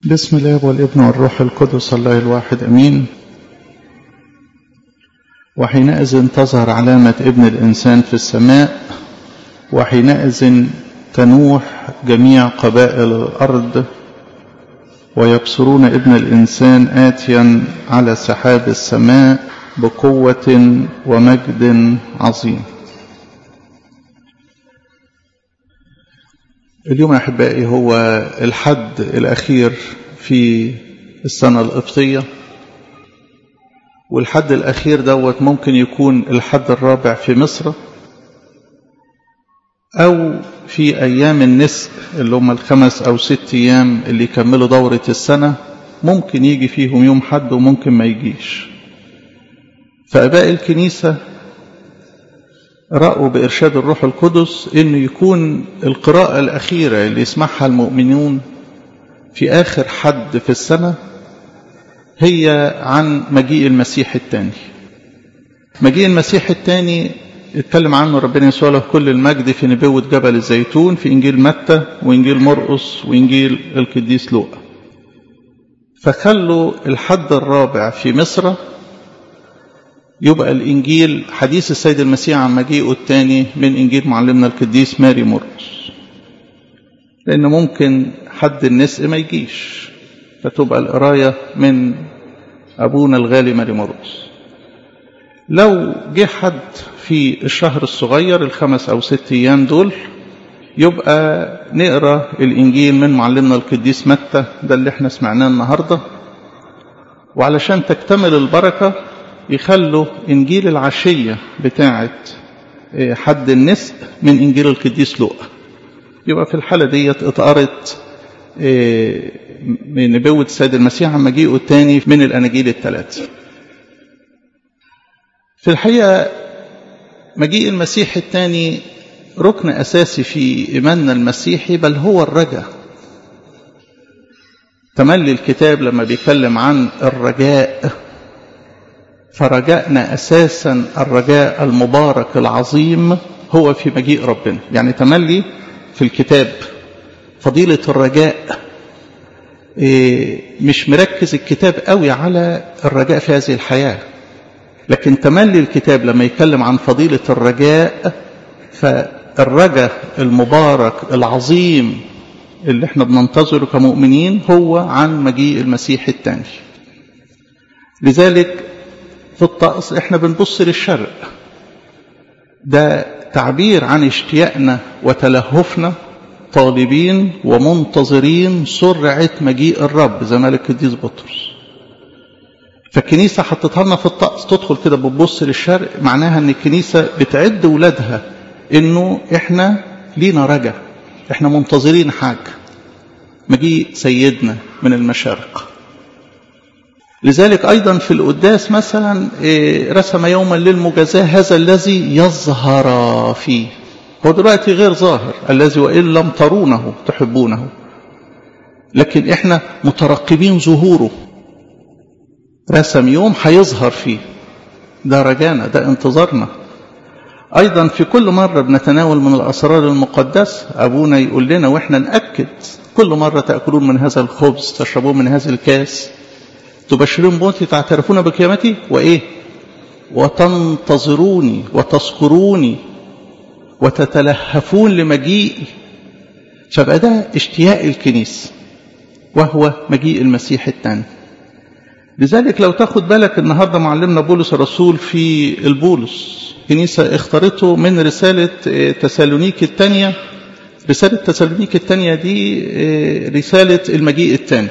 بسم الله والابن والروح القدس الله الواحد امين وحينئذ تظهر علامة ابن الإنسان في السماء وحينئذ تنوح جميع قبائل الأرض ويبصرون ابن الإنسان آتيا على سحاب السماء بقوة ومجد عظيم اليوم أحبائي هو الحد الأخير في السنة القبطية والحد الأخير دوت ممكن يكون الحد الرابع في مصر أو في أيام النسك اللي هم الخمس أو ست أيام اللي يكملوا دورة السنة ممكن يجي فيهم يوم حد وممكن ما يجيش فأباء الكنيسة رأوا بإرشاد الروح القدس أنه يكون القراءة الأخيرة اللي يسمعها المؤمنون في آخر حد في السنة هي عن مجيء المسيح الثاني مجيء المسيح الثاني اتكلم عنه ربنا يسوع له كل المجد في نبوة جبل الزيتون في إنجيل متى وإنجيل مرقس وإنجيل القديس لوقا فخلوا الحد الرابع في مصر يبقى الإنجيل حديث السيد المسيح عن مجيئه الثاني من إنجيل معلمنا القديس ماري مرقس لأن ممكن حد النسق ما يجيش فتبقى القراية من أبونا الغالي ماري مرقس لو جه حد في الشهر الصغير الخمس أو ست أيام دول يبقى نقرا الإنجيل من معلمنا القديس متى ده اللي احنا سمعناه النهارده وعلشان تكتمل البركة يخلوا إنجيل العشية بتاعة حد النسق من إنجيل القديس لوقا يبقى في الحالة ديت اتقرت من نبوة السيد المسيح عن مجيئه الثاني من الأناجيل الثلاثة في الحقيقة مجيء المسيح الثاني ركن أساسي في إيماننا المسيحي بل هو الرجاء تملي الكتاب لما بيتكلم عن الرجاء فرجائنا أساسا الرجاء المبارك العظيم هو في مجيء ربنا يعني تملي في الكتاب فضيلة الرجاء مش مركز الكتاب قوي على الرجاء في هذه الحياة لكن تملي الكتاب لما يتكلم عن فضيلة الرجاء فالرجاء المبارك العظيم اللي احنا بننتظره كمؤمنين هو عن مجيء المسيح الثاني لذلك في الطقس احنا بنبص للشرق ده تعبير عن اشتياقنا وتلهفنا طالبين ومنتظرين سرعة مجيء الرب زي ما قال القديس بطرس فالكنيسة حطتها لنا في الطقس تدخل كده بتبص للشرق معناها ان الكنيسة بتعد ولادها انه احنا لينا رجا احنا منتظرين حاجة مجيء سيدنا من المشارق لذلك أيضا في القداس مثلا رسم يوما للمجازاة هذا الذي يظهر فيه هو دلوقتي غير ظاهر الذي وإن لم ترونه تحبونه لكن احنا مترقبين ظهوره رسم يوم هيظهر فيه ده رجانا ده انتظارنا أيضا في كل مرة بنتناول من الأسرار المقدسة أبونا يقول لنا وإحنا نأكد كل مرة تأكلون من هذا الخبز تشربون من هذا الكاس تبشرون موتي تعترفون بقيامتي وإيه وتنتظروني وتذكروني وتتلهفون لمجيئي فبقى ده اشتياق الكنيسة وهو مجيء المسيح الثاني لذلك لو تاخد بالك النهارده معلمنا بولس الرسول في البولس كنيسة اختارته من رسالة تسالونيك الثانية رسالة تسالونيك الثانية دي رسالة المجيء الثاني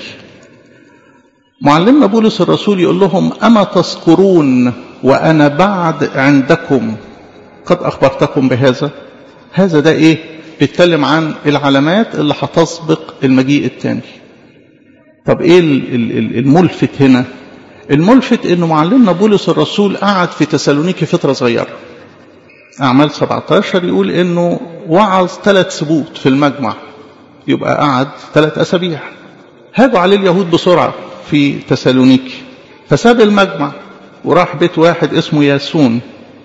معلمنا بولس الرسول يقول لهم أما تذكرون وأنا بعد عندكم قد أخبرتكم بهذا هذا ده إيه بيتكلم عن العلامات اللي هتسبق المجيء الثاني طب إيه الملفت هنا الملفت إنه معلمنا بولس الرسول قعد في تسالونيكي فترة صغيرة أعمال 17 يقول إنه وعظ ثلاث سبوت في المجمع يبقى قعد ثلاث أسابيع هاجوا عليه اليهود بسرعة في تسالونيكي فساب المجمع وراح بيت واحد اسمه ياسون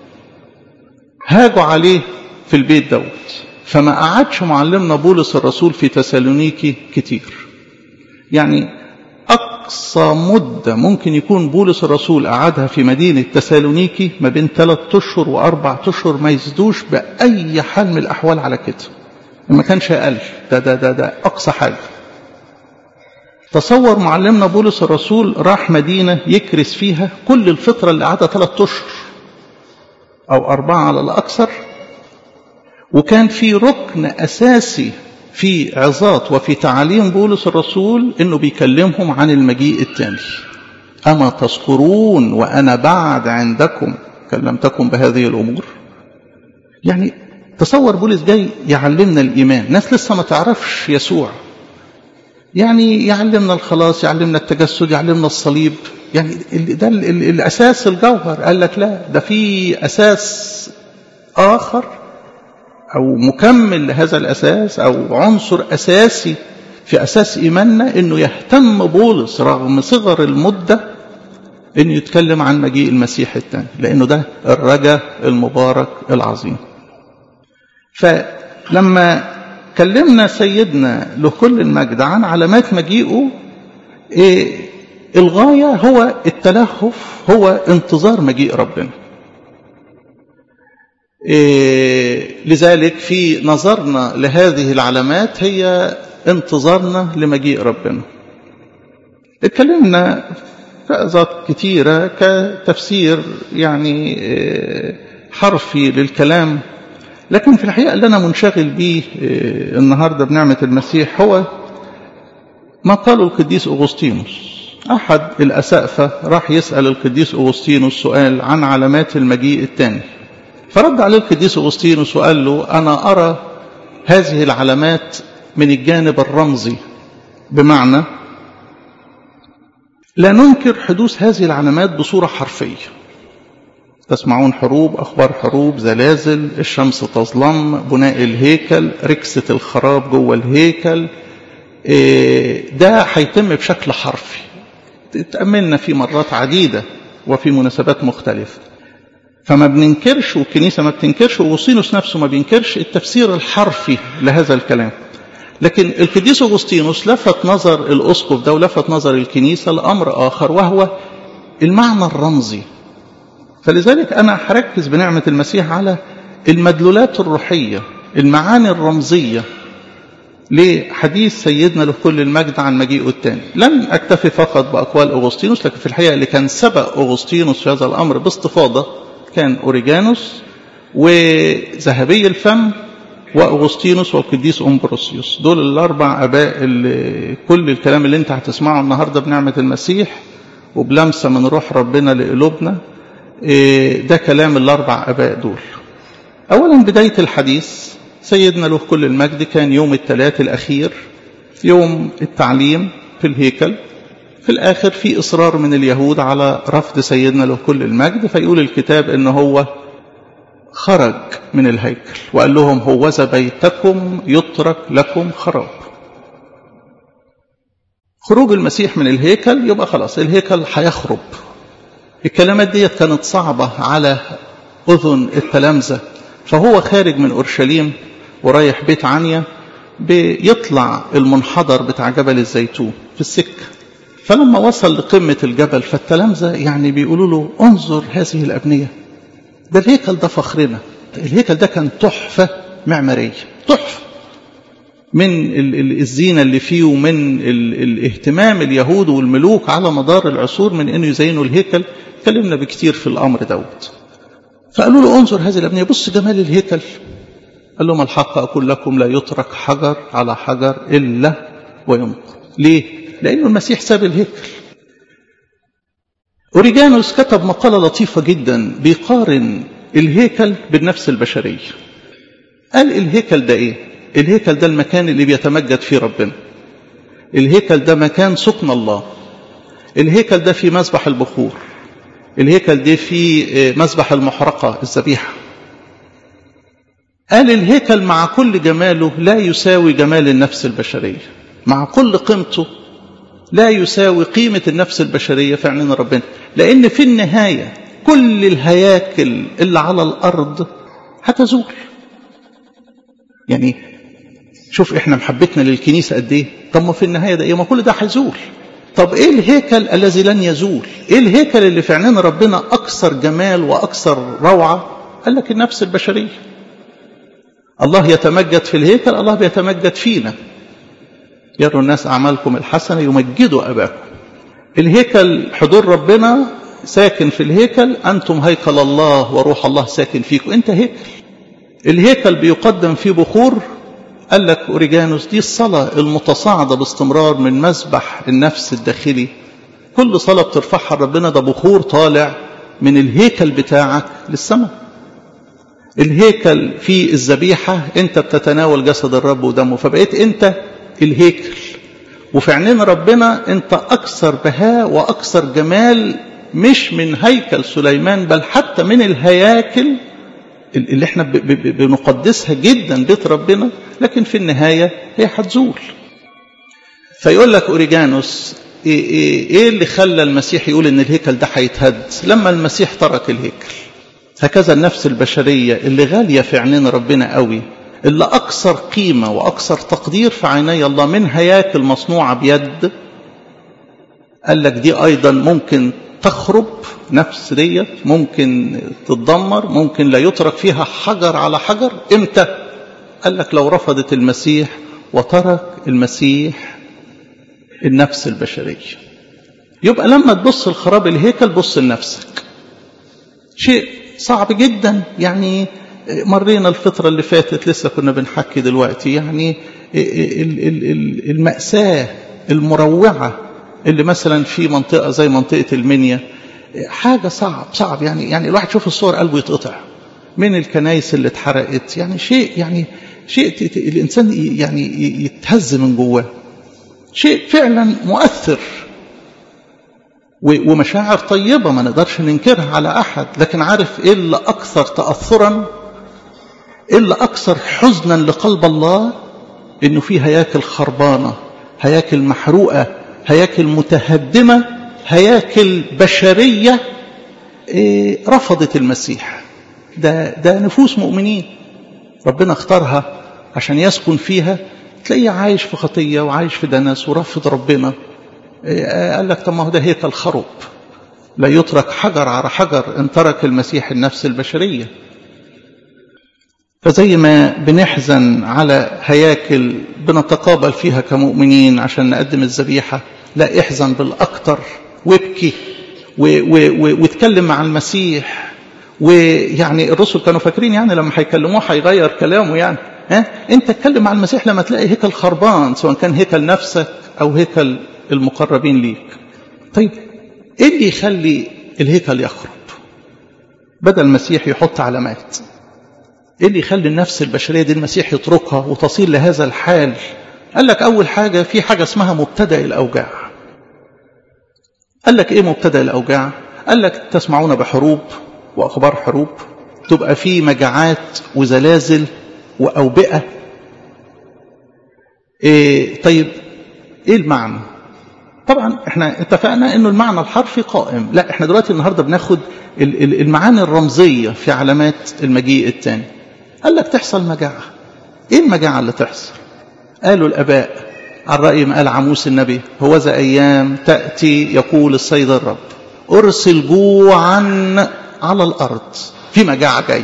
هاجوا عليه في البيت دوت فما قعدش معلمنا بولس الرسول في تسالونيكي كتير يعني أقصى مدة ممكن يكون بولس الرسول قعدها في مدينة تسالونيكي ما بين ثلاثة أشهر وأربع أشهر ما يزدوش بأي حال من الأحوال على كده ما كانش أقل ده, ده, ده, ده أقصى حاجة تصور معلمنا بولس الرسول راح مدينة يكرس فيها كل الفترة اللي قعدها ثلاثة أشهر أو أربعة على الأكثر وكان في ركن أساسي في عظات وفي تعاليم بولس الرسول انه بيكلمهم عن المجيء الثاني اما تذكرون وانا بعد عندكم كلمتكم بهذه الامور يعني تصور بولس جاي يعلمنا الايمان ناس لسه ما تعرفش يسوع يعني يعلمنا الخلاص يعلمنا التجسد يعلمنا الصليب يعني ده الاساس الجوهر قال لك لا ده في اساس اخر أو مكمل لهذا الأساس أو عنصر أساسي في أساس إيماننا أنه يهتم بولس رغم صغر المدة أنه يتكلم عن مجيء المسيح الثاني لأنه ده الرجاء المبارك العظيم فلما كلمنا سيدنا لكل المجد عن علامات مجيئه إيه الغاية هو التلهف هو انتظار مجيء ربنا إيه لذلك في نظرنا لهذه العلامات هي انتظارنا لمجيء ربنا اتكلمنا في أزات كتيرة كتفسير يعني إيه حرفي للكلام لكن في الحقيقة اللي أنا منشغل به إيه النهاردة بنعمة المسيح هو ما قاله القديس أغسطينوس أحد الأسقفة راح يسأل القديس أغسطينوس سؤال عن علامات المجيء الثاني فرد عليه القديس أغسطينوس وقال له أنا أرى هذه العلامات من الجانب الرمزي بمعنى لا ننكر حدوث هذه العلامات بصورة حرفية تسمعون حروب أخبار حروب زلازل الشمس تظلم بناء الهيكل ركسة الخراب جوه الهيكل ده هيتم بشكل حرفي تأملنا في مرات عديدة وفي مناسبات مختلفة فما بننكرش والكنيسة ما بتنكرش وأغسطينوس نفسه ما بينكرش التفسير الحرفي لهذا الكلام لكن القديس أغسطينوس لفت نظر الأسقف ده ولفت نظر الكنيسة لأمر آخر وهو المعنى الرمزي فلذلك أنا هركز بنعمة المسيح على المدلولات الروحية المعاني الرمزية لحديث سيدنا لكل المجد عن مجيئه الثاني لن أكتفي فقط بأقوال أغسطينوس لكن في الحقيقة اللي كان سبق أغسطينوس في هذا الأمر باستفاضة كان أوريجانوس وذهبي الفم وأغسطينوس والقديس أمبروسيوس دول الأربع أباء اللي كل الكلام اللي أنت هتسمعه النهاردة بنعمة المسيح وبلمسة من روح ربنا لقلوبنا ده كلام الأربع أباء دول أولا بداية الحديث سيدنا له كل المجد كان يوم الثلاث الأخير يوم التعليم في الهيكل في الآخر في إصرار من اليهود على رفض سيدنا له كل المجد فيقول الكتاب إن هو خرج من الهيكل وقال لهم هوذا بيتكم يترك لكم خراب خروج المسيح من الهيكل يبقى خلاص الهيكل هيخرب الكلمات دي كانت صعبة على أذن التلامذة فهو خارج من أورشليم ورايح بيت عنيا بيطلع المنحدر بتاع جبل الزيتون في السكة فلما وصل لقمة الجبل فالتلامذة يعني بيقولوا له انظر هذه الأبنية ده الهيكل ده فخرنا الهيكل ده كان تحفة معمارية تحفة من الزينة اللي فيه ومن الاهتمام اليهود والملوك على مدار العصور من انه يزينوا الهيكل اتكلمنا بكتير في الامر دوت فقالوا له انظر هذه الابنيه بص جمال الهيكل قال لهم الحق اقول لكم لا يترك حجر على حجر الا وينقض ليه لانه المسيح ساب الهيكل اوريجانوس كتب مقاله لطيفه جدا بيقارن الهيكل بالنفس البشريه قال الهيكل ده ايه الهيكل ده المكان اللي بيتمجد فيه ربنا الهيكل ده مكان سكن الله الهيكل ده فيه مسبح البخور الهيكل ده فيه مسبح المحرقة الذبيحة قال الهيكل مع كل جماله لا يساوي جمال النفس البشرية مع كل قيمته لا يساوي قيمة النفس البشرية في عينين ربنا لأن في النهاية كل الهياكل اللي على الأرض هتزول يعني شوف احنا محبتنا للكنيسة قد ايه طب ما في النهاية ده ايه ما كل ده هيزول طب ايه الهيكل الذي لن يزول ايه الهيكل اللي في عينين ربنا اكثر جمال واكثر روعه قال لك النفس البشريه الله يتمجد في الهيكل الله بيتمجد فينا يروا الناس اعمالكم الحسنه يمجدوا اباكم الهيكل حضور ربنا ساكن في الهيكل انتم هيكل الله وروح الله ساكن فيكم انت هيكل الهيكل بيقدم فيه بخور قال لك أوريجانوس دي الصلاة المتصاعدة باستمرار من مسبح النفس الداخلي كل صلاة بترفعها ربنا ده بخور طالع من الهيكل بتاعك للسماء الهيكل فيه الذبيحة انت بتتناول جسد الرب ودمه فبقيت انت الهيكل وفي عينين ربنا انت اكثر بهاء واكثر جمال مش من هيكل سليمان بل حتى من الهياكل اللي احنا بنقدسها جدا بيت ربنا لكن في النهاية هي هتزول فيقول لك أوريجانوس إيه, إيه, إيه اللي خلى المسيح يقول إن الهيكل ده هيتهد لما المسيح ترك الهيكل هكذا النفس البشرية اللي غالية في عينين ربنا قوي اللي أكثر قيمة وأكثر تقدير في عيني الله من هياكل مصنوعة بيد قال لك دي أيضا ممكن تخرب نفس ديت ممكن تتدمر ممكن لا يترك فيها حجر على حجر امتى قال لك لو رفضت المسيح وترك المسيح النفس البشرية يبقى لما تبص لخراب الهيكل بص لنفسك شيء صعب جدا يعني مرينا الفترة اللي فاتت لسه كنا بنحكي دلوقتي يعني المأساة المروعة اللي مثلا في منطقة زي منطقة المنيا حاجة صعب صعب يعني يعني الواحد يشوف الصور قلبه يتقطع من الكنايس اللي اتحرقت يعني شيء يعني شيء الإنسان يعني يتهز من جواه شيء فعلا مؤثر ومشاعر طيبة ما نقدرش ننكرها على أحد لكن عارف إيه اللي أكثر تأثرا إيه اللي أكثر حزنا لقلب الله إنه في هياكل خربانة هياكل محروقة هياكل متهدمة هياكل بشرية إيه رفضت المسيح ده, ده نفوس مؤمنين ربنا اختارها عشان يسكن فيها تلاقيه عايش في خطية وعايش في دنس ورفض ربنا إيه قال لك طب ما هو ده هيكل خرب لا يترك حجر على حجر ان ترك المسيح النفس البشرية فزي ما بنحزن على هياكل بنتقابل فيها كمؤمنين عشان نقدم الذبيحة لا احزن بالأكتر وابكي واتكلم مع المسيح ويعني الرسل كانوا فاكرين يعني لما هيكلموه هيغير كلامه يعني ها انت اتكلم مع المسيح لما تلاقي هيكل خربان سواء كان هيكل نفسك او هيكل المقربين ليك طيب ايه اللي يخلي الهيكل يخرب بدل المسيح يحط علامات ايه اللي يخلي النفس البشريه دي المسيح يتركها وتصير لهذا الحال قال لك اول حاجه في حاجه اسمها مبتدا الاوجاع قال لك ايه مبتدا الاوجاع قال لك تسمعون بحروب واخبار حروب تبقى في مجاعات وزلازل واوبئه إيه طيب ايه المعنى طبعا احنا اتفقنا انه المعنى الحرفي قائم لا احنا دلوقتي النهارده بناخد المعاني الرمزيه في علامات المجيء الثاني قال لك تحصل مجاعه ايه المجاعه اللي تحصل قالوا الاباء عن راي ما قال عموس النبي هو ذا ايام تاتي يقول السيد الرب ارسل جوعا على الارض في مجاعه جايه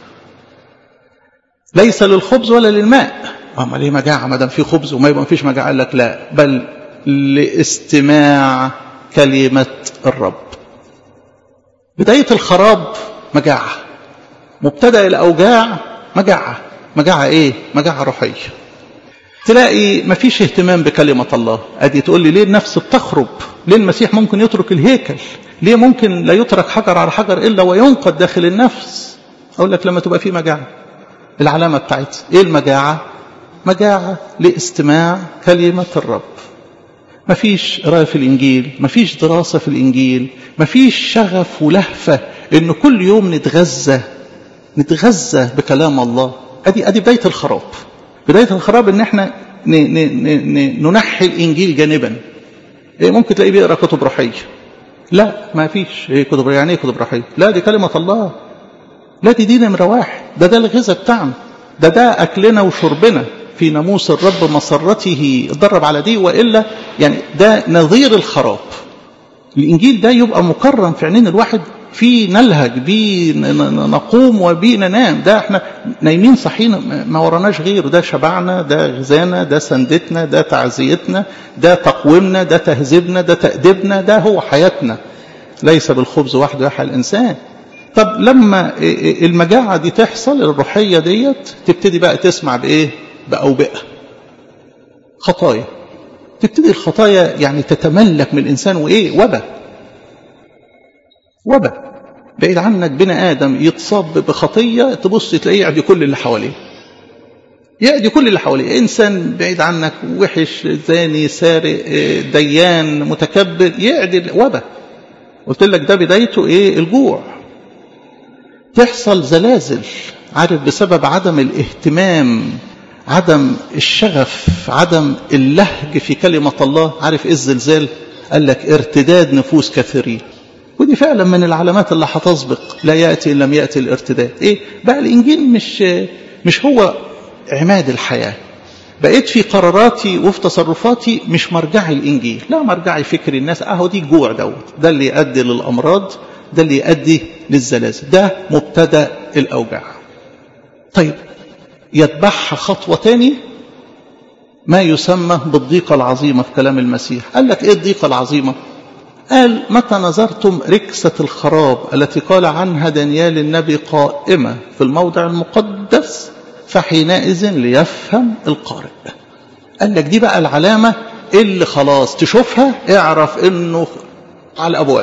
ليس للخبز ولا للماء امال ايه مجاعه ما دام في خبز وما يبقى فيش مجاعه قال لك لا بل لاستماع كلمه الرب بدايه الخراب مجاعه مبتدا الاوجاع مجاعه مجاعه ايه مجاعه روحيه تلاقي مفيش اهتمام بكلمة الله ادي تقول لي ليه النفس بتخرب ليه المسيح ممكن يترك الهيكل ليه ممكن لا يترك حجر على حجر إلا وينقض داخل النفس أقول لك لما تبقى في مجاعة العلامة بتاعتها إيه المجاعة مجاعة لاستماع كلمة الرب مفيش قراءة في الإنجيل مفيش دراسة في الإنجيل مفيش شغف ولهفة إن كل يوم نتغذى نتغذى بكلام الله أدي أدي بداية الخراب بداية الخراب إن إحنا ن ن ن ننحي الإنجيل جانبا إيه ممكن تلاقيه بيقرأ كتب روحية لا ما فيش إيه كتب يعني إيه كتب روحية لا دي كلمة الله لا دي دي نمرة واحد ده ده الغذاء بتاعنا ده ده أكلنا وشربنا في ناموس الرب مسرته اتدرب على دي وإلا يعني ده نظير الخراب الإنجيل ده يبقى مكرم في عينين الواحد في نلهج بيه نقوم وبيه ننام ده احنا نايمين صحيين ما وراناش غيره ده شبعنا ده غذانا ده سندتنا ده تعزيتنا ده تقويمنا ده تهذيبنا ده تأديبنا ده هو حياتنا ليس بالخبز وحده يحيى الإنسان طب لما المجاعة دي تحصل الروحية ديت تبتدي بقى تسمع بإيه بأوبئة خطايا تبتدي الخطايا يعني تتملك من الإنسان وإيه وبا وبا بعيد عنك بني آدم يتصاب بخطية تبص تلاقيه يعدي كل اللي حواليه يعدي كل اللي حواليه إنسان بعيد عنك وحش زاني سارق ديان متكبر يعدي وبا قلت لك ده بدايته إيه الجوع تحصل زلازل عارف بسبب عدم الاهتمام عدم الشغف عدم اللهج في كلمة الله عارف ايه الزلزال قال لك ارتداد نفوس كثيرين ودي فعلا من العلامات اللي هتسبق لا يأتي إن لم يأتي الارتداد ايه بقى الإنجيل مش مش هو عماد الحياة بقيت في قراراتي وفي تصرفاتي مش مرجعي الإنجيل لا مرجعي فكر الناس اهو دي الجوع دوت ده اللي يؤدي للأمراض ده اللي يؤدي للزلازل ده مبتدأ الأوجاع طيب يتبعها خطوة تاني ما يسمى بالضيقة العظيمة في كلام المسيح قال لك ايه الضيقة العظيمة قال متى نظرتم ركسة الخراب التي قال عنها دانيال النبي قائمة في الموضع المقدس فحينئذ ليفهم القارئ قال لك دي بقى العلامة اللي خلاص تشوفها اعرف انه على الابواب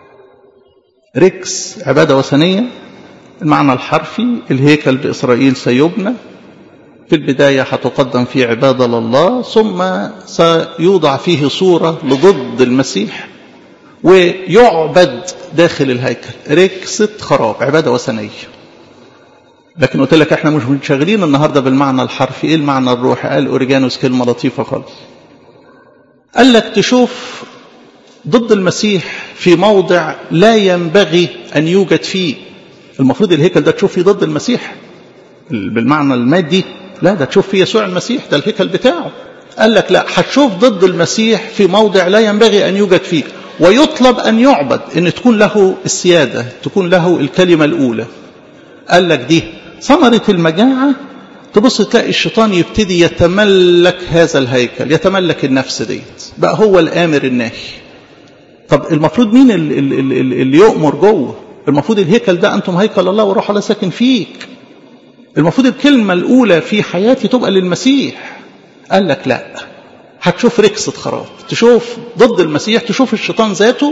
ركس عبادة وثنية المعنى الحرفي الهيكل بإسرائيل سيبنى في البداية هتقدم فيه عبادة لله ثم سيوضع فيه صورة لضد المسيح ويعبد داخل الهيكل ركسة خراب عبادة وثنية لكن قلت لك احنا مش منشغلين النهاردة بالمعنى الحرفي ايه المعنى الروحي قال اوريجانوس كلمة لطيفة خالص قال لك تشوف ضد المسيح في موضع لا ينبغي أن يوجد فيه المفروض الهيكل ده تشوف فيه ضد المسيح بالمعنى المادي لا ده تشوف فيه يسوع المسيح ده الهيكل بتاعه قال لك لا هتشوف ضد المسيح في موضع لا ينبغي أن يوجد فيه ويطلب أن يعبد أن تكون له السيادة تكون له الكلمة الأولى قال لك دي ثمرة المجاعة تبص تلاقي الشيطان يبتدي يتملك هذا الهيكل يتملك النفس ديت بقى هو الآمر الناهي طب المفروض مين اللي, اللي, اللي يؤمر جوه المفروض الهيكل ده أنتم هيكل الله وروح الله ساكن فيك المفروض الكلمة الأولى في حياتي تبقى للمسيح قال لك لا هتشوف ركسة خراب تشوف ضد المسيح تشوف الشيطان ذاته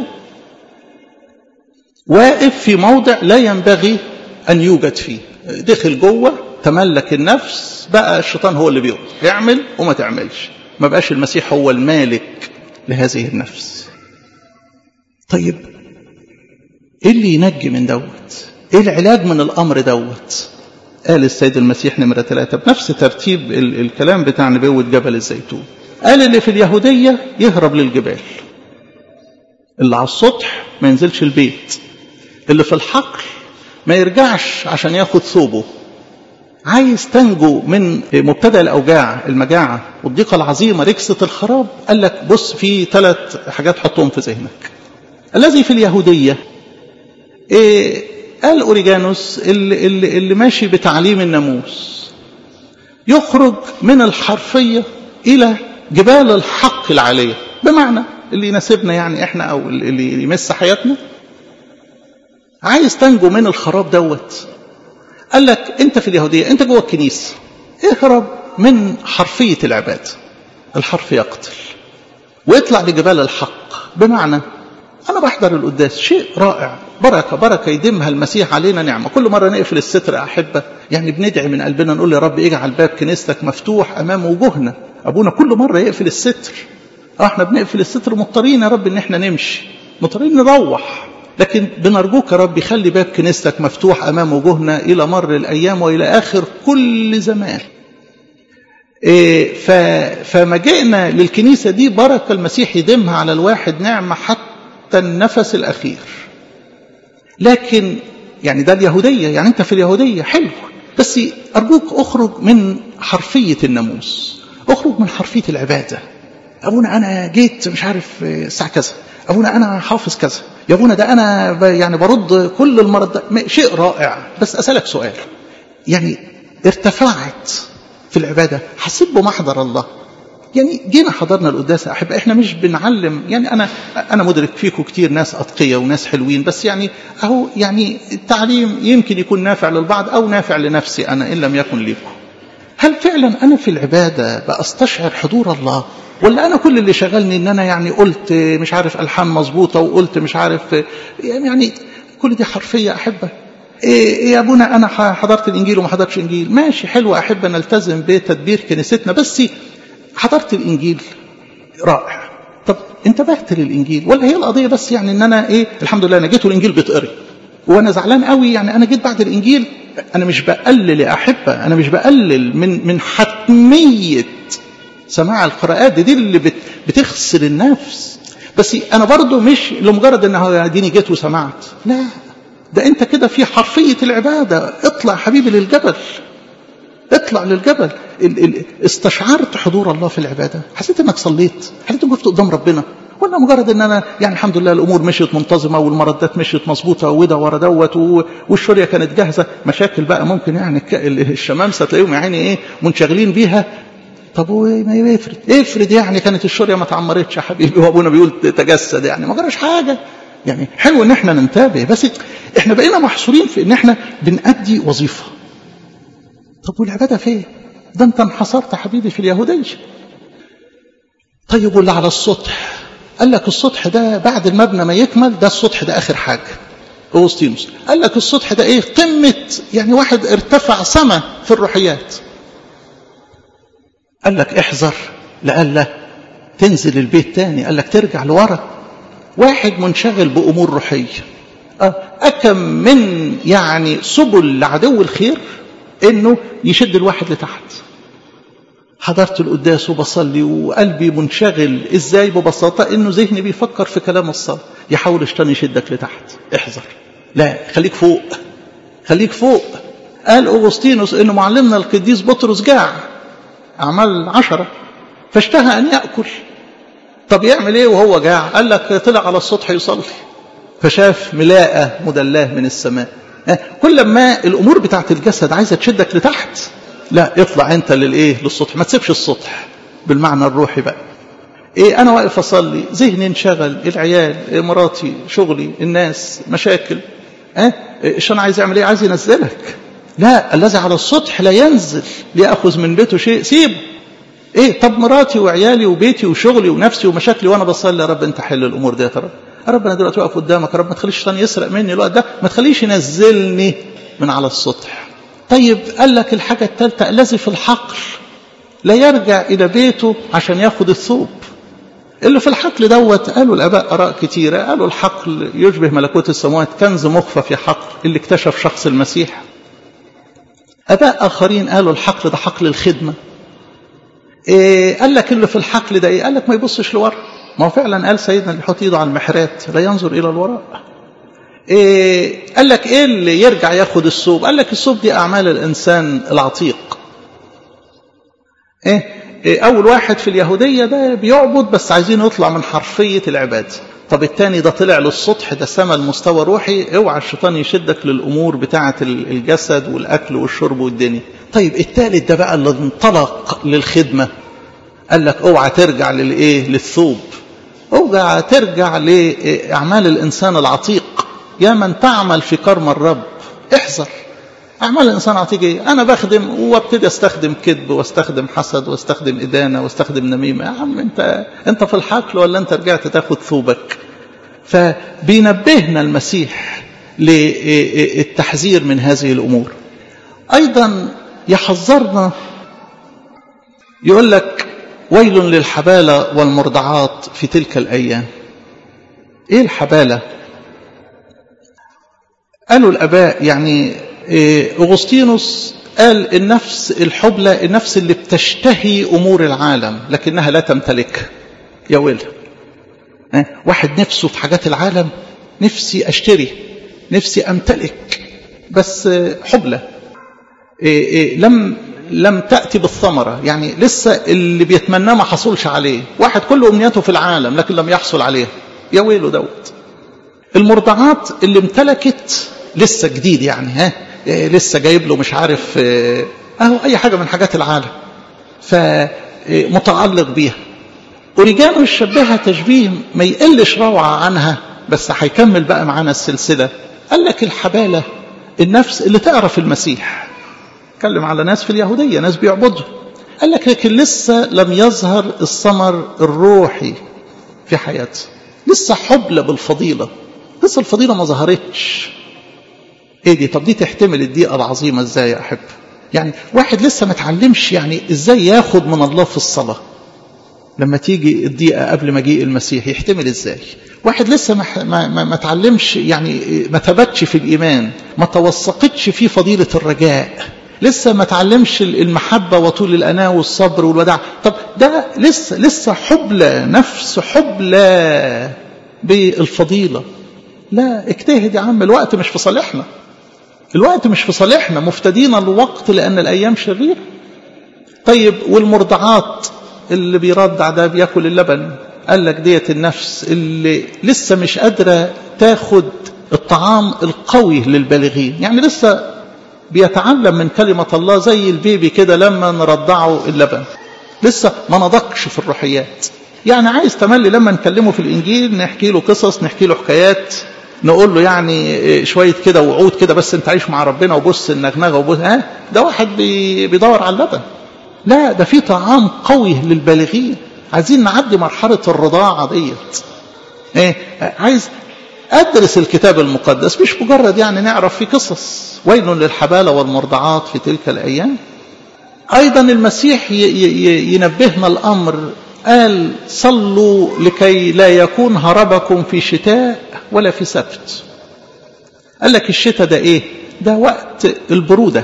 واقف في موضع لا ينبغي أن يوجد فيه دخل جوه تملك النفس بقى الشيطان هو اللي بيقول اعمل وما تعملش ما بقاش المسيح هو المالك لهذه النفس طيب ايه اللي ينجي من دوت ايه العلاج من الامر دوت قال السيد المسيح نمرة ثلاثة بنفس ترتيب ال الكلام بتاع نبوة جبل الزيتون قال اللي في اليهودية يهرب للجبال اللي على السطح ما ينزلش البيت اللي في الحقل ما يرجعش عشان ياخد ثوبه عايز تنجو من مبتدا الاوجاع المجاعه والضيقه العظيمه ركسه الخراب قال لك بص في ثلاث حاجات حطهم في ذهنك الذي في اليهوديه إيه قال اوريجانوس اللي, اللي, اللي ماشي بتعليم الناموس يخرج من الحرفيه الى جبال الحق العاليه بمعنى اللي يناسبنا يعني احنا او اللي يمس حياتنا عايز تنجو من الخراب دوت قال لك انت في اليهوديه انت جوه الكنيسه اهرب من حرفيه العباده الحرف يقتل واطلع لجبال الحق بمعنى انا بحضر القداس شيء رائع بركه بركه يديمها المسيح علينا نعمه كل مره نقفل الستر احبه يعني بندعي من قلبنا نقول يا رب اجعل باب كنيستك مفتوح امام وجوهنا ابونا كل مره يقفل الستر اه احنا بنقفل الستر مضطرين يا رب ان احنا نمشي مضطرين نروح لكن بنرجوك يا رب خلي باب كنيستك مفتوح امام وجوهنا الى مر الايام والى اخر كل زمان إيه فما جئنا للكنيسه دي بركه المسيح يديمها على الواحد نعمه حتى النفس الاخير لكن يعني ده اليهوديه يعني انت في اليهوديه حلو بس ارجوك اخرج من حرفيه الناموس اخرج من حرفيه العباده ابونا انا جيت مش عارف الساعه كذا ابونا انا حافظ كذا يا ابونا ده انا ب يعني برد كل المرض ده شيء رائع بس اسالك سؤال يعني ارتفعت في العباده حسيت بمحضر الله يعني جينا حضرنا القداسة أحب إحنا مش بنعلم يعني أنا أنا مدرك فيكم كتير ناس أتقية وناس حلوين بس يعني أهو يعني التعليم يمكن يكون نافع للبعض أو نافع لنفسي أنا إن لم يكن لكم هل فعلا أنا في العبادة بأستشعر حضور الله ولا أنا كل اللي شغلني إن أنا يعني قلت مش عارف ألحان مظبوطة وقلت مش عارف يعني كل دي حرفية أحبة إيه يا ابونا انا حضرت الانجيل وما حضرتش انجيل ماشي حلو احب نلتزم بتدبير كنيستنا بس حضرت الانجيل رائع طب انتبهت للانجيل ولا هي القضيه بس يعني ان انا ايه الحمد لله انا جيت والانجيل بيتقري وانا زعلان قوي يعني انا جيت بعد الانجيل انا مش بقلل يا احبه انا مش بقلل من من حتميه سماع القراءات دي اللي بت بتغسل النفس بس انا برضو مش لمجرد ان اديني جيت وسمعت لا ده انت كده في حرفيه العباده اطلع حبيبي للجبل اطلع للجبل ال ال استشعرت حضور الله في العبادة حسيت انك صليت حسيت انك وقفت قدام ربنا ولا مجرد ان انا يعني الحمد لله الامور مشيت منتظمه والمردات مشيت مظبوطه وده ورا دوت والشوريه كانت جاهزه مشاكل بقى ممكن يعني الشمامسه تلاقيهم يعني ايه منشغلين بيها طب ما يفرد افرض يعني كانت الشوريه ما اتعمرتش يا حبيبي وابونا بيقول تجسد يعني ما جراش حاجه يعني حلو ان احنا ننتبه بس احنا بقينا محصورين في ان احنا بنأدي وظيفه طب والعبادة فين ده انت انحصرت حبيبي في اليهودية طيب واللي على السطح قال لك السطح ده بعد المبنى ما يكمل ده السطح ده آخر حاجة أوسطينوس قال لك السطح ده إيه قمة يعني واحد ارتفع سما في الروحيات قال لك احذر لألا تنزل البيت تاني قال لك ترجع لورا واحد منشغل بأمور روحية أكم من يعني سبل لعدو الخير انه يشد الواحد لتحت حضرت القداس وبصلي وقلبي منشغل ازاي ببساطه انه ذهني بيفكر في كلام الصلاه يحاول الشيطان يشدك لتحت احذر لا خليك فوق خليك فوق قال اغسطينوس انه معلمنا القديس بطرس جاع اعمال عشرة فاشتهى ان ياكل طب يعمل ايه وهو جاع قال لك طلع على السطح يصلي فشاف ملاءه مدلاه من السماء كل ما الامور بتاعت الجسد عايزه تشدك لتحت لا اطلع انت للايه للسطح ما تسيبش السطح بالمعنى الروحي بقى ايه انا واقف اصلي ذهني انشغل العيال إيه مراتي شغلي الناس مشاكل اه الشيطان عايز يعمل ايه عايز ينزلك لا الذي على السطح لا ينزل ليأخذ من بيته شيء سيبه ايه طب مراتي وعيالي وبيتي وشغلي ونفسي ومشاكلي وانا بصلي يا رب انت حل الامور دي يا رب يا رب انا دلوقتي واقف قدامك يا رب ما تخليش الشيطان يسرق مني الوقت ده ما تخليش ينزلني من على السطح طيب قال لك الحاجة الثالثة الذي في الحقل لا يرجع إلى بيته عشان ياخد الثوب اللي في الحقل دوت قالوا الآباء آراء كتيرة قالوا الحقل يشبه ملكوت السماوات كنز مخفى في حقل اللي اكتشف شخص المسيح آباء آخرين قالوا الحقل ده حقل الخدمة إيه قال لك اللي في الحقل ده إيه قال لك ما يبصش لورا ما هو فعلا قال سيدنا اللي يحط ايده على المحرات لا ينظر إلى الوراء إيه قال لك ايه اللي يرجع ياخد الثوب قال لك الثوب دي اعمال الانسان العتيق إيه؟, ايه اول واحد في اليهوديه ده بيعبد بس عايزين يطلع من حرفيه العباده طب التاني ده طلع للسطح ده سما المستوى روحي اوعى الشيطان يشدك للامور بتاعه الجسد والاكل والشرب والدنيا طيب التالت ده بقى اللي انطلق للخدمه قال لك اوعى ترجع للايه للثوب اوعى ترجع لاعمال الانسان العتيق يا من تعمل في كرم الرب احذر أعمال الإنسان عتيقة أنا بخدم وابتدي أستخدم كذب واستخدم حسد واستخدم إدانة واستخدم نميمة يا عم أنت أنت في الحقل ولا أنت رجعت تاخد ثوبك فبينبهنا المسيح للتحذير من هذه الأمور أيضا يحذرنا يقول لك ويل للحبالة والمرضعات في تلك الأيام إيه الحبالة قالوا الآباء يعني أغسطينوس قال النفس الحبلى النفس اللي بتشتهي أمور العالم لكنها لا تمتلكها يا ويل واحد نفسه في حاجات العالم نفسي أشتري نفسي أمتلك بس حبلى إيه إيه لم لم تأتي بالثمرة يعني لسه اللي بيتمناه ما حصلش عليه واحد كل أمنيته في العالم لكن لم يحصل عليه يا ويله دوت المرضعات اللي امتلكت لسه جديد يعني ها إيه لسه جايب له مش عارف اهو اي حاجة من حاجات العالم فمتعلق بيها أوريجانو يشبهها تشبيه ما يقلش روعة عنها بس هيكمل بقى معانا السلسلة قال لك الحبالة النفس اللي تعرف المسيح اتكلم على ناس في اليهودية ناس بيعبدوا قال لك لكن لسه لم يظهر الثمر الروحي في حياته لسه حبلة بالفضيلة لسه الفضيلة ما ظهرتش ايه دي طب دي تحتمل الدقيقة العظيمة ازاي يا احب يعني واحد لسه ما اتعلمش يعني ازاي ياخد من الله في الصلاة لما تيجي الدقيقة قبل مجيء المسيح يحتمل ازاي واحد لسه ما, ما, ما, ما تعلمش يعني ما ثبتش في الإيمان ما توثقتش في فضيلة الرجاء لسه ما تعلمش المحبة وطول الأناة والصبر والوداع طب ده لسه لسه حبلى نفس حبلى بالفضيلة لا اجتهد يا عم الوقت مش في صالحنا الوقت مش في صالحنا مفتدين الوقت لأن الأيام شريرة طيب والمرضعات اللي بيرضع ده بياكل اللبن قال لك ديت النفس اللي لسه مش قادرة تاخد الطعام القوي للبالغين يعني لسه بيتعلم من كلمة الله زي البيبي كده لما نرضعه اللبن لسه ما نضقش في الروحيات يعني عايز تملي لما نكلمه في الإنجيل نحكي له قصص نحكي له حكايات نقول له يعني شوية كده وعود كده بس انت عايش مع ربنا وبص النغنغة وبص ها ده واحد بيدور على اللبن لا ده في طعام قوي للبالغين عايزين نعدي مرحلة الرضاعة ديت ايه عايز أدرس الكتاب المقدس مش مجرد يعني نعرف في قصص ويل للحبالة والمرضعات في تلك الأيام أيضا المسيح ينبهنا الأمر قال صلوا لكي لا يكون هربكم في شتاء ولا في سبت قال لك الشتاء ده ايه ده وقت البرودة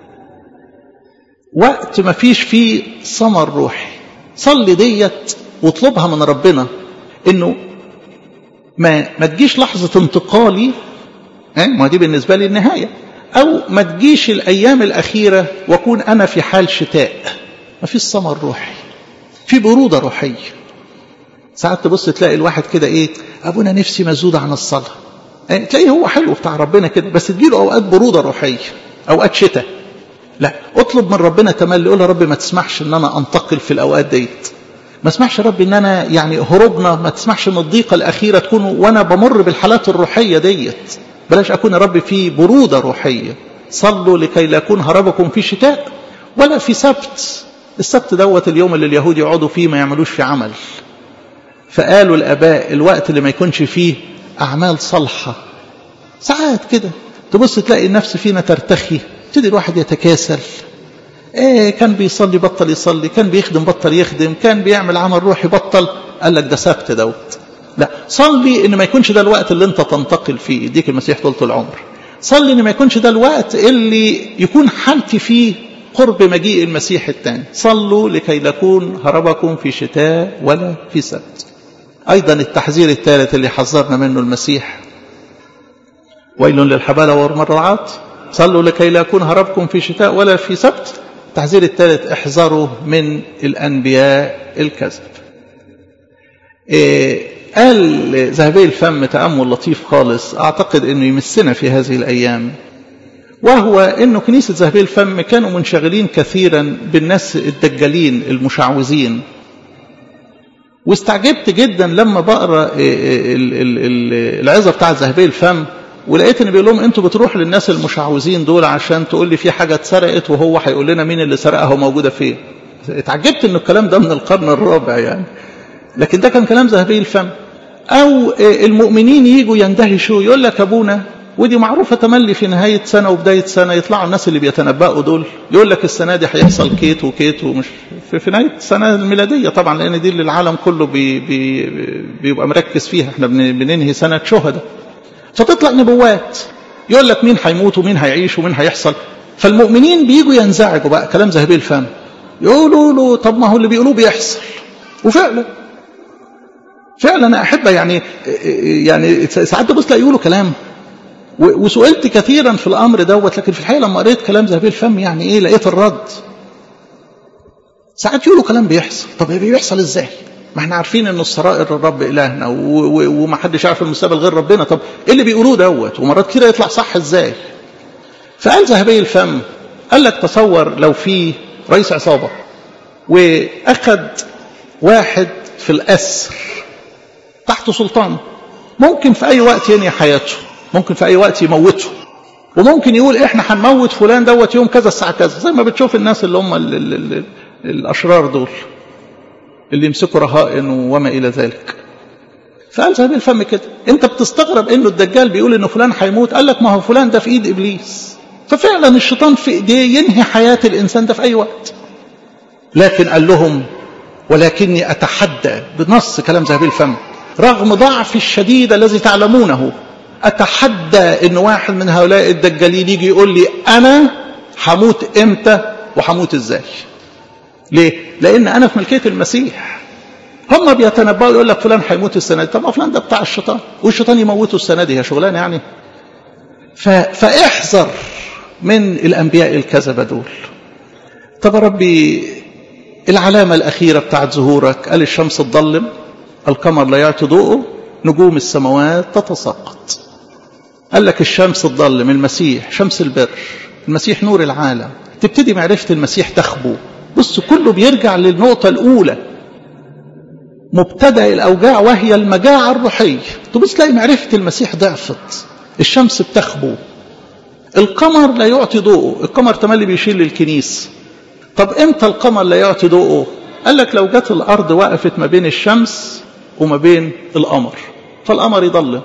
وقت ما فيش فيه ثمر روحي صلي ديت واطلبها من ربنا انه ما ما تجيش لحظة انتقالي اه ما دي بالنسبة لي النهاية او ما تجيش الايام الاخيرة واكون انا في حال شتاء ما فيش ثمر روحي في برودة روحية ساعات تبص تلاقي الواحد كده ايه ابونا نفسي مزود عن الصلاة اه تلاقيه هو حلو بتاع ربنا كده بس تجيله اوقات برودة روحية اوقات شتاء لا اطلب من ربنا تملي قول يا رب ما تسمحش ان انا انتقل في الاوقات ديت ما تسمحش يا رب ان انا يعني هروبنا ما تسمحش ان الضيقه الاخيره تكون وانا بمر بالحالات الروحيه ديت بلاش اكون يا رب في بروده روحيه صلوا لكي لا يكون هربكم في شتاء ولا في سبت السبت دوت اليوم اللي اليهود يقعدوا فيه ما يعملوش في عمل فقالوا الاباء الوقت اللي ما يكونش فيه اعمال صالحه ساعات كده تبص تلاقي النفس فينا ترتخي يبتدي الواحد يتكاسل ايه كان بيصلي بطل يصلي كان بيخدم بطل يخدم كان بيعمل عمل روحي بطل قال لك ده سبت دوت لا صلي ان ما يكونش ده الوقت اللي انت تنتقل فيه يديك المسيح طولة العمر صلي ان ما يكونش ده الوقت اللي يكون حالتي فيه قرب مجيء المسيح الثاني صلوا لكي لا يكون هربكم في شتاء ولا في سبت ايضا التحذير الثالث اللي حذرنا منه المسيح ويل للحبالة والمرضعات صلوا لكي لا يكون هربكم في شتاء ولا في سبت التحذير الثالث احذروا من الأنبياء الكذب إيه قال ذهبي الفم تأمل لطيف خالص أعتقد أنه يمسنا في هذه الأيام وهو أنه كنيسة ذهبي الفم كانوا منشغلين كثيرا بالناس الدجالين المشعوذين واستعجبت جدا لما بقرا العظه بتاعت ذهبي الفم ولقيت ان بيقول لهم انتوا بتروحوا للناس المشعوذين دول عشان تقول لي في حاجه اتسرقت وهو هيقول لنا مين اللي سرقها وموجوده فين اتعجبت ان الكلام ده من القرن الرابع يعني لكن ده كان كلام ذهبي الفم او المؤمنين يجوا يندهشوا يقول لك ابونا ودي معروفه تملي في نهايه سنه وبدايه سنه يطلعوا الناس اللي بيتنبأوا دول يقول لك السنه دي هيحصل كيت وكيت ومش في, في نهايه السنه الميلاديه طبعا لان دي اللي العالم كله بي بي بيبقى مركز فيها احنا بننهي سنه شهداء فتطلع نبوات يقول لك مين هيموت ومين هيعيش ومين هيحصل فالمؤمنين بيجوا ينزعجوا بقى كلام ذهبي الفم يقولوا له طب ما هو اللي بيقولوه بيحصل وفعلا فعلا احب يعني يعني ساعات تبص تلاقي يقولوا كلام وسئلت كثيرا في الامر دوت لكن في الحقيقه لما قريت كلام ذهبي الفم يعني ايه لقيت الرد ساعات يقولوا كلام بيحصل طب بيحصل ازاي ما احنا عارفين ان السرائر الرب الهنا وما حدش يعرف المستقبل غير ربنا طب ايه اللي بيقولوه دوت ومرات كده يطلع صح ازاي فقال ذهبي الفم قال لك تصور لو في رئيس عصابه واخد واحد في الاسر تحت سلطانه ممكن في اي وقت ينهي حياته ممكن في اي وقت يموته وممكن يقول احنا هنموت فلان دوت يوم كذا الساعه كذا زي ما بتشوف الناس اللي هم ال ال ال الاشرار دول اللي يمسكوا رهائن وما الى ذلك فقال ذهبي الفم كده انت بتستغرب انه الدجال بيقول انه فلان هيموت قال لك ما هو فلان ده في ايد ابليس ففعلا الشيطان في ايديه ينهي حياه الانسان ده في اي وقت لكن قال لهم ولكني اتحدى بنص كلام ذهبي الفم رغم ضعف الشديد الذي تعلمونه اتحدى ان واحد من هؤلاء الدجالين يجي يقول لي انا هموت امتى وهموت ازاي ليه لان انا في ملكيه المسيح هم بيتنبؤوا يقول لك فلان هيموت السنه دي طب ما فلان ده بتاع الشيطان والشيطان يموته السنه دي هي شغلانه يعني ف... فاحذر من الانبياء الكذبه دول طب يا ربي العلامه الاخيره بتاعت ظهورك قال الشمس تضلم القمر لا يعطي ضوءه نجوم السماوات تتساقط قال لك الشمس تضلم المسيح شمس البر المسيح نور العالم تبتدي معرفة المسيح تخبو بص كله بيرجع للنقطة الأولى مبتدأ الأوجاع وهي المجاعة الروحية تبص تلاقي معرفة المسيح ضعفت الشمس بتخبو القمر لا يعطي ضوءه القمر تملي بيشيل للكنيسة طب امتى القمر لا يعطي ضوءه قال لك لو جت الأرض وقفت ما بين الشمس وما بين القمر فالقمر يضلم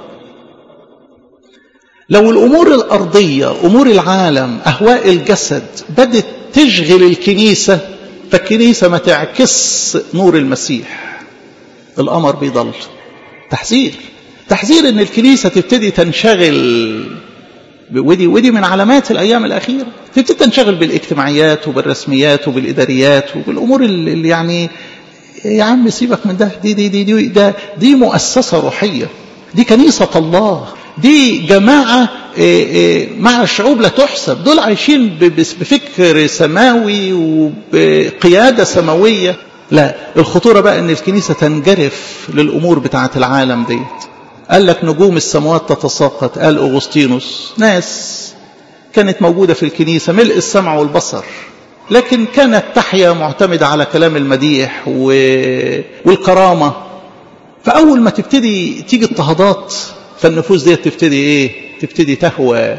لو الأمور الأرضية أمور العالم أهواء الجسد بدت تشغل الكنيسة فالكنيسة ما تعكس نور المسيح القمر بيضل تحذير تحذير ان الكنيسة تبتدي تنشغل ودي ودي من علامات الايام الاخيره تبتدي تنشغل بالاجتماعيات وبالرسميات وبالاداريات وبالامور اللي يعني يا عم سيبك من ده دي دي دي دي, ده دي مؤسسه روحيه دي كنيسه الله دي جماعة مع الشعوب لا تحسب دول عايشين بفكر سماوي وبقيادة سماوية لا الخطورة بقى ان الكنيسة تنجرف للأمور بتاعة العالم ديت قال لك نجوم السماوات تتساقط قال أغسطينوس ناس كانت موجودة في الكنيسة ملء السمع والبصر لكن كانت تحيا معتمدة على كلام المديح والكرامة فأول ما تبتدي تيجي اضطهادات فالنفوس دي تبتدي ايه تبتدي تهوى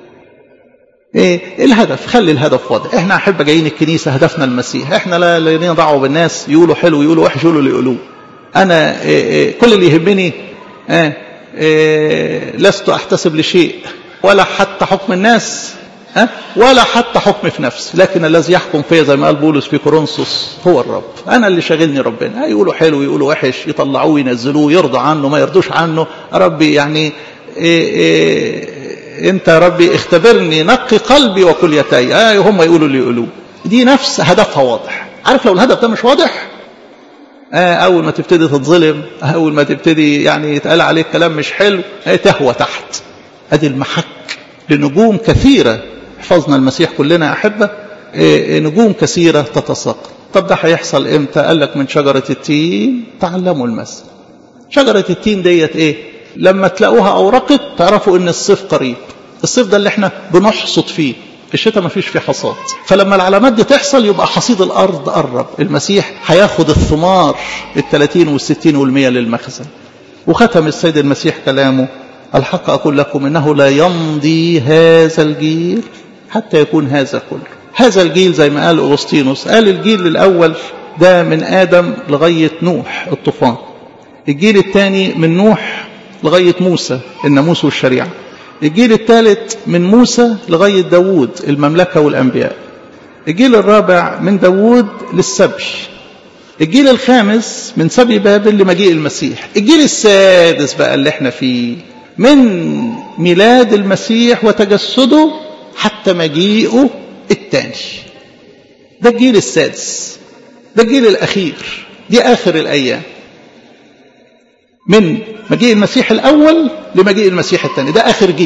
ايه الهدف خلي الهدف واضح احنا احب جايين الكنيسه هدفنا المسيح احنا لا لنا دعوه بالناس يقولوا حلو يقولوا وحش يقولوا اللي يقولوه انا إيه إيه كل اللي يهمني إيه إيه لست احتسب لشيء ولا حتى حكم الناس ها ولا حتى حكم في نفسي لكن الذي يحكم فيا زي ما قال بولس في كورنثوس هو الرب انا اللي شاغلني ربنا يقولوا حلو يقولوا وحش يطلعوه ينزلوه يرضى عنه ما يرضوش عنه ربي يعني إيه إيه انت يا ربي اختبرني نقي قلبي وكليتي آه هم يقولوا اللي يقولوه دي نفس هدفها واضح عارف لو الهدف ده مش واضح آه أول ما تبتدي تتظلم أول ما تبتدي يعني يتقال عليك كلام مش حلو آه تهوى تحت أدي المحك لنجوم كثيرة حفظنا المسيح كلنا أحبة آه نجوم كثيرة تتساقط طب ده هيحصل إمتى قال لك من شجرة التين تعلموا المثل شجرة التين ديت إيه لما تلاقوها أورقت تعرفوا إن الصيف قريب الصيف ده اللي احنا بنحصد فيه الشتاء ما فيش فيه حصاد فلما العلامات دي تحصل يبقى حصيد الأرض قرب المسيح هياخد الثمار الثلاثين والستين والمية للمخزن وختم السيد المسيح كلامه الحق أقول لكم إنه لا يمضي هذا الجيل حتى يكون هذا كله هذا الجيل زي ما قال أغسطينوس قال الجيل الأول ده من آدم لغاية نوح الطوفان الجيل الثاني من نوح لغاية موسى الناموس والشريعة الجيل الثالث من موسى لغاية داوود المملكة والأنبياء الجيل الرابع من داوود للسبي الجيل الخامس من سبي بابل لمجيء المسيح الجيل السادس بقى اللي احنا فيه من ميلاد المسيح وتجسده حتى مجيئه الثاني ده الجيل السادس ده الجيل الأخير دي آخر الأيام من مجيء المسيح الأول لمجيء المسيح الثاني ده آخر جيل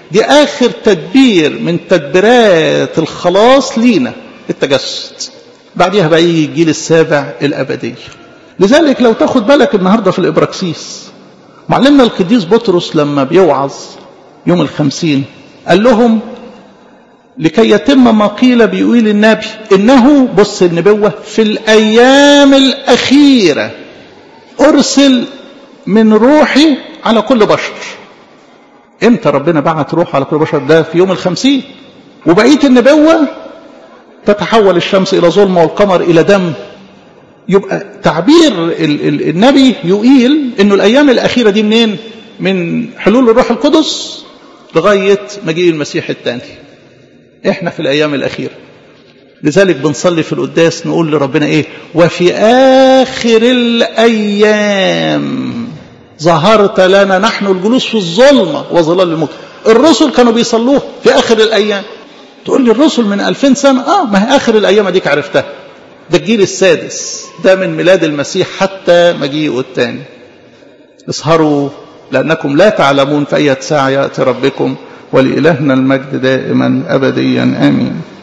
دي آخر تدبير من تدبيرات الخلاص لينا التجسد بعديها بقى يجي الجيل السابع الأبدية لذلك لو تاخد بالك النهاردة في الإبراكسيس معلمنا القديس بطرس لما بيوعظ يوم الخمسين قال لهم لكي يتم ما قيل بيقول النبي إنه بص النبوة في الأيام الأخيرة أرسل من روحي على كل بشر امتى ربنا بعت روح على كل بشر ده في يوم الخمسين وبقية النبوة تتحول الشمس إلى ظلمة والقمر إلى دم يبقى تعبير ال ال النبي يقيل انه الايام الاخيره دي منين من حلول الروح القدس لغايه مجيء المسيح الثاني احنا في الايام الاخيره لذلك بنصلي في القداس نقول لربنا ايه وفي اخر الايام ظهرت لنا نحن الجلوس في الظلمه وظلال الموت الرسل كانوا بيصلوه في اخر الايام تقول لي الرسل من 2000 سنه اه ما هي اخر الايام اديك عرفتها ده الجيل السادس ده من ميلاد المسيح حتى مجيئه الثاني اسهروا لأنكم لا تعلمون في أي ساعة يأتي ربكم ولإلهنا المجد دائما أبديا آمين